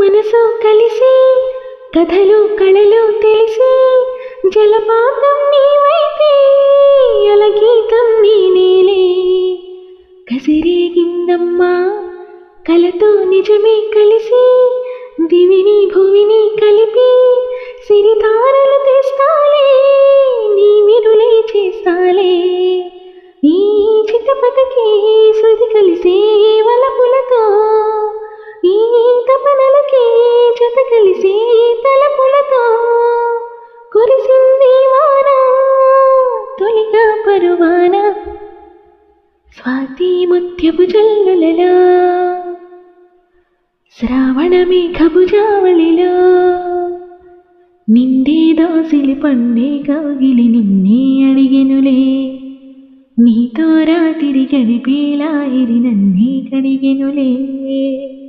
మనసు కలిసి కథలు కళలు తెలిసి జలపాతం నీవైతే అలగీతం నేనేలే కసిరేగిందమ్మా కలతో నిజమే కలిసి దివిని భువిని కలిపి సిరితారలు తెస్తాలే నీ విరులే చేస్తాలే ఈ చిట్టపటకి శృతి కలిసే వలపులతో ఈ తపనలకి జత కలిసే తలపులతో కురిసింది వాన తొలిగా పరువాన స్వాతి ముత్యపు జల్లులలో శ్రావణ మేఘపు జావళిలో నిండే దోసిలి పండే కాగిలి నిన్నే అడిగెనులే నీతో రాతిరి గడిపేలా ఇరి నన్నే కడిగెనులే